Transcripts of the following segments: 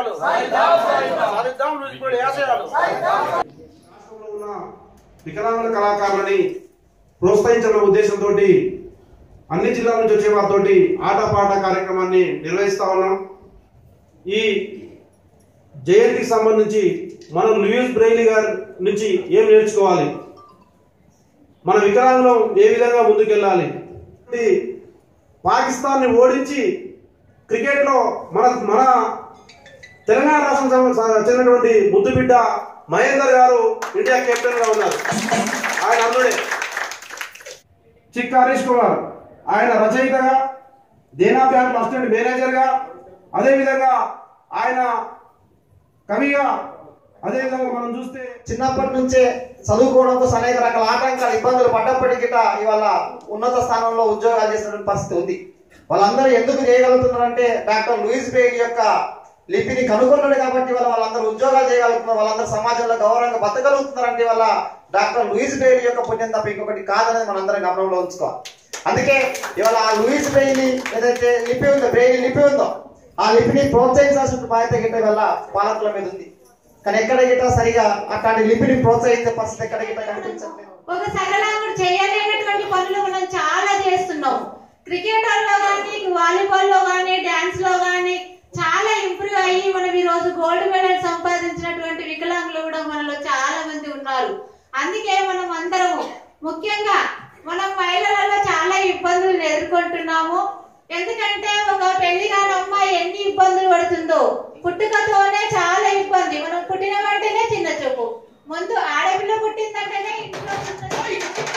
ఆశయాలు సాధిద్దాం loose Braille ఆశయాలు రాష్ట్రంలో ఉన్న వికలాంగుల కళాకారులని ప్రోత్సహించాలనే ఉద్దేశంతో అన్ని జిల్లాల నుంచి వచ్చే వారితో ఆటపాట కార్యక్రమాన్ని నిర్వహిస్తా ఉన్నాం ఈ జయంతికి సంబంధించి మనం లూయిస్ బ్రెయిలీ గారి నుంచి ఏం నేర్చుకోవాలి మన వికలాంగులం ఏ విధంగా ముందుకెళ్ళాలి ఈ పాకిస్తాన్ని ఓడించి క్రికెట్లో మన మన తెలంగాణ రాష్ట్రం సం- చెందినటువంటి ముద్దు బిడ్డ మహేందర్ గారు ఇండియా కెప్టెన్ గా ఉన్నారు ఆయన అల్లుడే చిక్క హరీష్ కుమార్ ఆయన రచయితగా దేనా బ్యాంక్ అసిస్టెంట్ మేనేజర్ గా అదేవిధంగా ఆయన కవిగా అదేవిధంగా మనం చూస్తే చిన్నప్పటి నుంచే చదువుకోవడం కోసం అనేక రకాల ఆటంకాలు ఇబ్బందులు పడ్డప్పటికీ గిట్ట ఇవాళ ఉన్నత స్థానంలో ఉద్యోగాలు చేసినటువంటి పరిస్థితి ఉంది వాళ్ళందరూ ఎందుకు చేయగలుగుతున్నారంటే డాక్టర్ లూయిస్ బేగ్ యొక్క లిపిని కనుగొన్నాడు కాబట్టి వాళ్ళ వాళ్ళందరూ ఉద్యోగాలు చేయగలుగుతున్నారు వాళ్ళందరూ సమాజంలో గౌరవంగా బతకగలుగుతున్నారంటే వాళ్ళ డాక్టర్ లూయిస్ బెయిలీ యొక్క పుణ్యం తప్ప ఇంకొకటి కాదనేది మనందరం గమనంలో ఉంచుకోవాలి అందుకే ఇవాళ ఆ లూయిస్ బెయిలీ ఏదైతే లిపి ఉందో బ్రెయిలీ లిపి ఉందో ఆ లిపిని ప్రోత్సహించాల్సిన బాధ్యత గిట్ట వల్ల పాలకుల మీద ఉంది కానీ ఎక్కడ గిట్ట సరిగా అట్లాంటి లిపిని ప్రోత్సహించే పరిస్థితి ఎక్కడ గిట్ట కనిపించట్లేదు ఒక సరళంగుడు చేయలేనటువంటి పనులు మనం చాలా చేస్తున్నాం క్రికెటర్ లో కానీ వాలీబాల్ లో కానీ డాన్స్ లో కానీ చాలా ఇంప్రూవ్ అయ్యి మనం ఈ రోజు గోల్డ్ మెడల్ సంపాదించినటువంటి వికలాంగులు కూడా మనలో చాలా మంది ఉన్నారు అందుకే మనం అందరము ముఖ్యంగా మనం మహిళలలో చాలా ఇబ్బందులు ఎదుర్కొంటున్నాము ఎందుకంటే ఒక పెళ్లి కాని అమ్మాయి ఎన్ని ఇబ్బందులు పడుతుందో పుట్టుకతోనే చాలా ఇబ్బంది మనం పుట్టిన వెంటనే చిన్న చూపు ముందు ఆడపిల్ల పుట్టిందంటేనే ఇంట్లో ఉన్నది.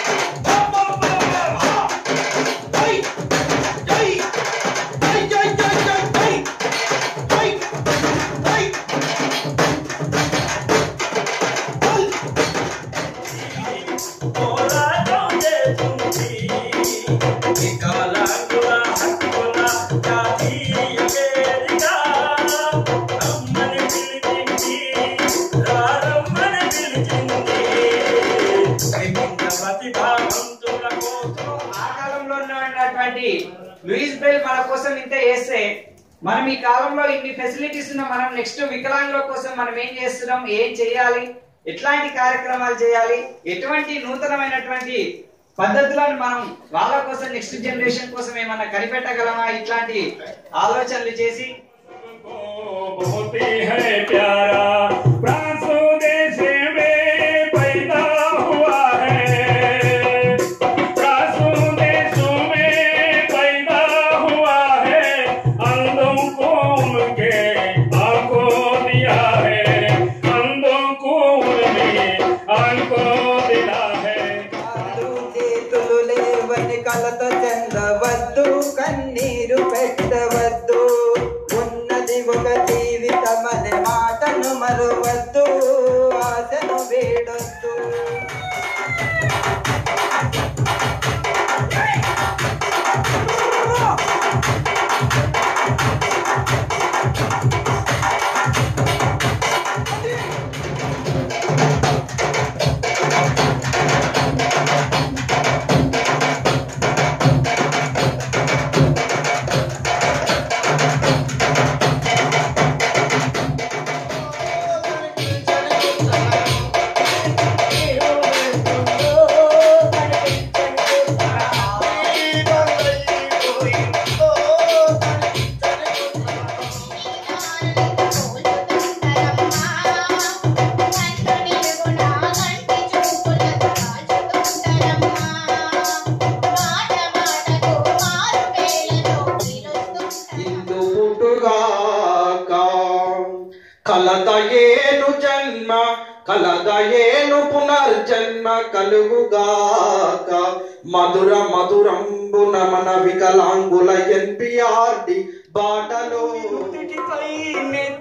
ఆ కాలంలో ఉన్నటువంటి లూయిస్ బెల్ మన కోసం ఇంత చేస్తే మనం ఈ కాలంలో ఇన్ని ఫెసిలిటీస్ ఉన్న మనం నెక్స్ట్ వికలాంగుల కోసం మనం ఏం చేస్తున్నాం ఏం చేయాలి ఎట్లాంటి కార్యక్రమాలు చేయాలి ఎటువంటి నూతనమైనటువంటి పద్ధతులను మనం వాళ్ళ కోసం నెక్స్ట్ జనరేషన్ కోసం ఏమన్నా కనిపెట్టగలమా ఇట్లాంటి ఆలోచనలు చేసి बहुत ही है प्यारा फ्रांसो देश में पैदा हुआ है फ्रांसो देश में पैदा हुआ है अंधों को उनके आंखों दिया है अंधों को उनने आंखों दिया है కాళ్ళు చేతులు లేవని కలతో చెందవద్దు కన్నీరు పెట్టవద్దు ఉన్నది ఒక జీవితమనే మాటను మరువద్దు ఆశను వేడొద్దు ఇందు పుట్టుగాక కలదయేను జన్మ కలదయేను పునర్జన్మ కలుగుగాక మధుర మధురంబున మన వికలాంగుల ఎన్పిఆర్డి బాటలో నుదిటిపై